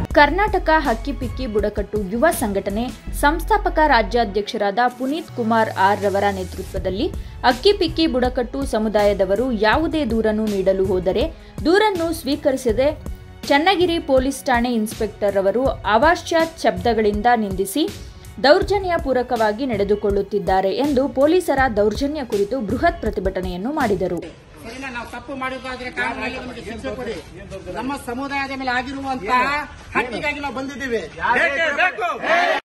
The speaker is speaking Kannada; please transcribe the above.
ಕರ್ನಾಟಕ ಹಕ್ಕಿಪಿಕ್ಕಿ ಬುಡಕಟ್ಟು ಯುವ ಸಂಘಟನೆ ಸಂಸ್ಥಾಪಕ ರಾಜ್ಯಾಧ್ಯಕ್ಷರಾದ ಪುನೀತ್ ಕುಮಾರ್ ಆರ್ ರವರ ನೇತೃತ್ವದಲ್ಲಿ ಅಕ್ಕಿಪಿಕ್ಕಿ ಬುಡಕಟ್ಟು ಸಮುದಾಯದವರು ಯಾವುದೇ ದೂರನ್ನು ನೀಡಲು ಹೋದರೆ ದೂರನ್ನು ಸ್ವೀಕರಿಸದೆ ಚನ್ನಗಿರಿ ಪೊಲೀಸ್ ಠಾಣೆ ಇನ್ಸ್ಪೆಕ್ಟರ್ ಅವರು ಅವಾಚ್ಯ ಶಬ್ದಗಳಿಂದ ನಿಂದಿಸಿ ದೌರ್ಜನ್ಯ ಪೂರಕವಾಗಿ ನಡೆದುಕೊಳ್ಳುತ್ತಿದ್ದಾರೆ ಎಂದು ಪೊಲೀಸರ ದೌರ್ಜನ್ಯ ಕುರಿತು ಬೃಹತ್ ಪ್ರತಿಭಟನೆಯನ್ನು ಮಾಡಿದರು ಸರಿನಾ ನಾವು ತಪ್ಪು ಮಾಡಿದ್ದಾದ್ರೆ ಕಾನೂನಲ್ಲಿ ನಮಗೆ ಶಿಕ್ಷೆ ಕೊಡಿ ನಮ್ಮ ಸಮುದಾಯದ ಮೇಲೆ ಆಗಿರುವಂತಹ ಹಕ್ಕಿಗಾಗಿ ನಾವು ಬಂದಿದ್ದೀವಿ